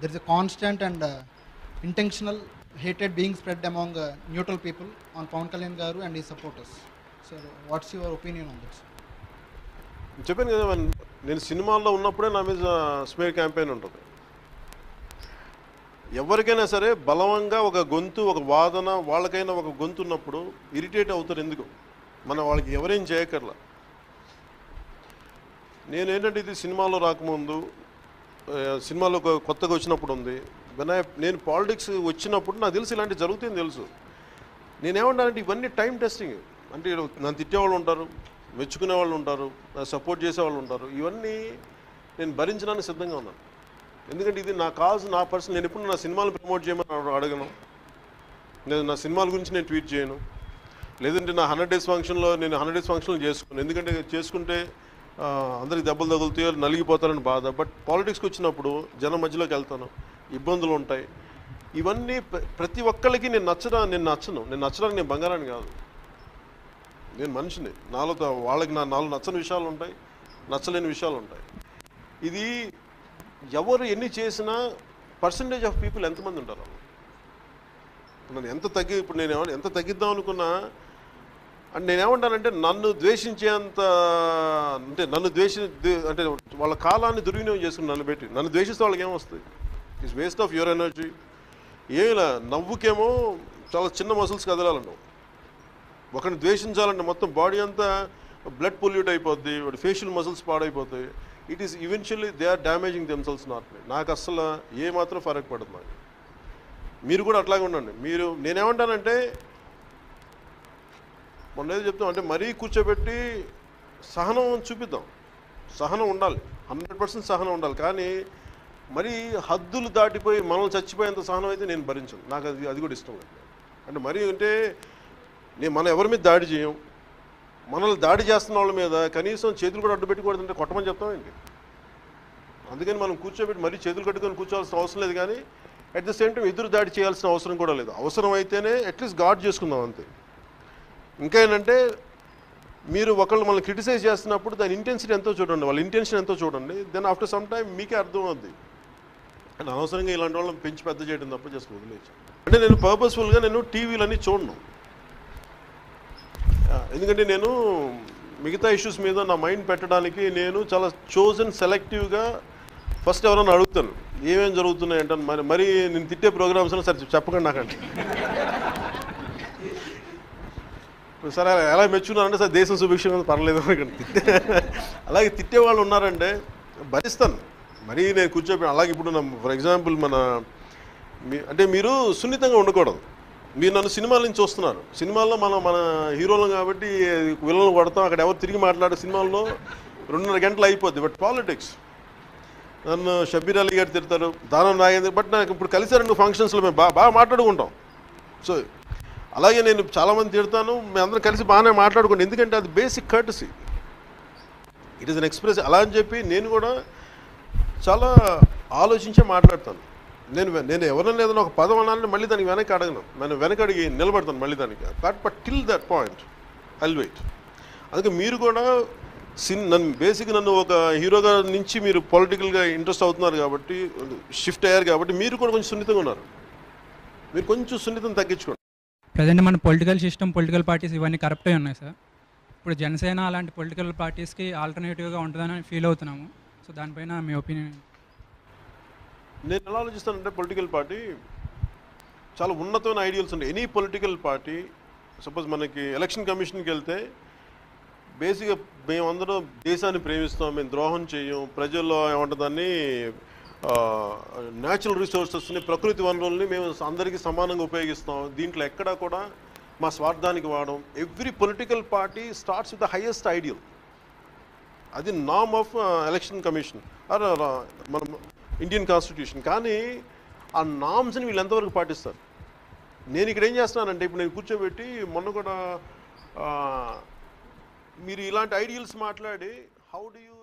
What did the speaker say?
there is a constant and uh, intentional hatred being spread among uh, neutral people on Pawan Kalyan Garu and his supporters. So, what's your opinion on this? చెప్పాను కదా మన- నేను సినిమాల్లో ఉన్నప్పుడే నా మీద smear campaign ఉంటుంది ఎవరికైనా సరే బలవంగా ఒక గొంతు ఒక వాదన వాళ్ళకైనా ఒక గొంతు ఉన్నప్పుడు ఇరిటేట్ అవుతారు ఎందుకు మనం వాళ్ళకి ఎవరేం చేయక్కర్లా నేనేంటంటే ఇది సినిమాలో రాకముందు ఆ, సినిమాలో ఒక కొత్తగా వచ్చినప్పుడు ఉంది వినాయ నేను పాలిటిక్స్ వచ్చినప్పుడు నాకు తెలుసు ఇలాంటివి జరుగుతాయని తెలుసు నేనేమంటానంటే ఇవన్నీ టైం టెస్టింగ్ అంటే ఈడ నన్ను తిట్టేవాళ్ళు ఉంటారు మెచ్చుకునే వాళ్ళు ఉంటారు సపోర్ట్ చేసేవాళ్ళు ఉంటారు ఇవన్నీ నేను భరించడానికి సిద్ధంగా ఉన్నాను ఎందుకంటే ఇది నా కాజ్ నా పర్సన్ నేను ఎప్పుడు నా సినిమాలు ప్రమోట్ చేయమని అడ- అడగను నేను నా సినిమాల గురించి నేను ట్వీట్ చేయను లేదంటే నా హండ్రెడ్ డేస్ ఫంక్షన్లో నేను హండ్రెడ్ డేస్ ఫంక్షన్లు చేసుకున్నాను ఎందుకంటే చేసుకుంటే ఆ, అందరికి దెబ్బలు తగులుతాయో నలిగిపోతారని బాధ బట్ పాలిటిక్స్కి వచ్చినప్పుడు జనం మధ్యలోకి వెళ్తాను ఇబ్బందులు ఉంటాయి ఇవన్నీ ప్ర- ప్రతి ఒక్కరికి నేను నచ్చడా నేను నచ్చను నేను నచ్చడానికి నేను బంగారాన్ని కాదు నేను మనిషిని నాలో త- వాళ్ళకి నా నాలో నచ్చని విషయాలు ఉంటాయి నచ్చలేని విషయాలు ఉంటాయి ఇది ఎవరు ఎన్ని చేసినా పర్సంటేజ్ ఆఫ్ పీపుల్ ఎంతమంది ఉంటారు నన్ను ఎంత తగ్గి ఇప్పుడు నేను ఏమన్నా- ఎంత తగ్గిద్దాం అనుకున్నా అంటే నేనేమంటానంటే నన్ను ద్వేషించేంత అంటే నన్ను ద్వేషి ద్వే- అంటే వాళ్ళ కాలాన్ని దుర్వినియోగం చేసుకుని నన్ను పెట్టి నన్ను ద్వేషిస్తే వాళ్ళకి ఏమొస్తుంది it's waste of your energy ఏమిలా నవ్వుకేమో చాలా చిన్న మసిల్స్ కదలాలను ఒకరిని ద్వేషించాలంటే మొత్తం బాడీ అంతా బ్లడ్ పొల్యూట్ అయిపోద్ది వాడి ఫేషియల్ మసిల్స్ పాడైపోతాయి it is eventually they are damaging themselves not me నాకు అస్సలు ఏ మాత్రం ఫరక్ పడదు నాకు మీరు కూడా అట్లాగే ఉండండి మీరు నేనేమంటానంటే మొన్న ఏదో చెప్తాం అంటే మరీ కూర్చోబెట్టి సహనం చూపిద్దాం సహనం ఉండాలి హండ్రెడ్ పర్సెంట్ సహనం ఉండాలి కానీ మరీ హద్దులు దాటిపోయి మనం చచ్చిపోయేంత సహనం అయితే నేను భరించను నాకు అది అది కూడా ఇష్టం లేదు అంటే మరీ అంటే నేను మనం ఎవరి మీద దాడి చేయం మనల్ని దాడి చేస్తున్న వాళ్ళ మీద కనీసం చేతులు కూడా అడ్డు పెట్టుకూడదంటే కొట్టమని చెప్తామేంటి అందుకని మనం కూర్చోబెట్టి మరీ చేతులు కట్టుకొని కూర్చోవాల్సిన అవసరం లేదు కానీ అట్ ద సేమ్ టైం ఎదురు దాడి చేయాల్సిన అవసరం కూడా లేదు అవసరం అయితేనే అట్లీస్ట్ గాడ్ చేసుకుందాం అంతే ఇంకా ఏంటంటే మీరు ఒకళ్ళు మనల్ని క్రిటిసైజ్ చేస్తున్నప్పుడు దాని ఇంటెన్సిటీ ఎంతో చూడండి వాళ్ళ ఇంటెన్షన్ ఎంతో చూడండి దెన్ ఆఫ్టర్ సమ్ టైం మీకే అర్థం అవుద్ది అండ్ అనవసరంగా ఇలాంటి వాళ్ళని పెంచి పెద్ద చేయడం తప్ప జస్ట్ వదిలేసి అంటే నేను పర్పస్ఫుల్గా నేను టీవీలన్నీ చూడను ఆ, ఎందుకంటే నేను మిగతా ఇష్యూస్ మీద నా మైండ్ పెట్టడానికి నేను చాలా చోజన్ సెలెక్టివ్గా ఫస్ట్ ఎవరైనా అడుగుతాను ఏమేం జరుగుతున్నాయి అంటే మరి మరి నేను తిట్టే ప్రోగ్రామ్స్ సరే చెప్పకండి నాకండి సరే ఎలా మెచ్చున్నారంటే సార్ దేశం సుభిక్షంగా ఉంది, పర్లేదు అనకండి తిట్టే అలాగే తిట్టే వాళ్ళు ఉన్నారంటే భరిస్తాను మరీ నేను కూర్చోబెట్టి అలాగే ఇప్పుడు ఫర్ ఎగ్జాంపుల్ మన మీ అంటే మీరు సున్నితంగా ఉండకూడదు మీరు నన్ను సినిమాల నుంచి చూస్తున్నారు సినిమాల్లో మనం మన హీరోలు కాబట్టి విలన్లు కొడతాం అక్కడ ఎవరు తిరిగి మాట్లాడే సినిమాల్లో రెండున్నర గంటలు అయిపోద్ది బట్ పాలిటిక్స్ నన్ను షబీర్ అలీ గారు తిడతారు దానం నాగేంద్ర బట్ నాకు ఇప్పుడు కలిసారండి ఫంక్షన్స్లో మేము బాగా బాగా మాట్లాడుకుంటాం సో అలాగే నేను చాలామంది తిడతాను మేము అందరం కలిసి బాగానే మాట్లాడుకుంటాం ఎందుకంటే అది basic courtesy it is un express అలా అని చెప్పి నేను కూడా చాలా ఆలోచించే మాట్లాడతాను నేను వె- నేను ఎవరైనా ఏదైనా ఒక పదం అనాలని మళ్ళీ దానికి వెనక్కి అడగను నేను వెనక అడిగి నిలబడతాను మళ్ళీ దానికి but but till that point I'll wait అందుకే మీరు కూడా సిన్ నన్ను బేసిక్ నన్ను ఒక హీరోగా నుంచి మీరు పొలిటికల్గా ఇంట్రెస్ట్ అవుతున్నారు కాబట్టి షిఫ్ట్ అయ్యారు కాబట్టి మీరు కూడా కొంచెం సున్నితంగా ఉన్నారు మీరు కొంచెం సున్నితం తగ్గించుకోండి ప్రజెంట్ మన పొలిటికల్ సిస్టమ్ పొలిటికల్ పార్టీస్ ఇవన్నీ కరప్ట్ అయి ఉన్నాయి సార్ ఇప్పుడు జనసేన అలాంటి పొలిటికల్ పార్టీస్కి ఆల్టర్నేటివ్గా ఉంటుందని ఫీల్ అవుతున్నాము సో దానిపైన మీ ఒపీనియన్ నేను ఎలా ఆలోచిస్తానంటే పొలిటికల్ పార్టీ చాలా ఉన్నతమైన ఐడియల్స్ ఉంటాయి ఎనీ పొలిటికల్ పార్టీ సపోజ్ మనకి ఎలక్షన్ కమిషన్కి వెళ్తే బేసిక్గా మేమందరం దేశాన్ని ప్రేమిస్తాం మేము ద్రోహం చేయం ప్రజల్లో ఏమంటుంది దాన్ని న్యాచురల్ రిసోర్సెస్ని ప్రకృతి వనరుల్ని మేము అందరికీ సమానంగా ఉపయోగిస్తాం దీంట్లో ఎక్కడా కూడా మా స్వార్థానికి వాడడం every political party starts with the highest ideal అది నామ్ ఆఫ్ ఎలక్షన్ కమిషన్ ఆర్ మన ఇండియన్ కాన్స్టిట్యూషన్ కానీ ఆ నామ్స్ని వీళ్ళు ఎంతవరకు పాటిస్తారు నేను ఇక్కడ ఏం చేస్తున్నానంటే ఇప్పుడు నేను కూర్చోబెట్టి మొన్న కూడా ఆ, మీరు ఇలాంటి ఐడియల్స్ మాట్లాడి హౌ డు యూ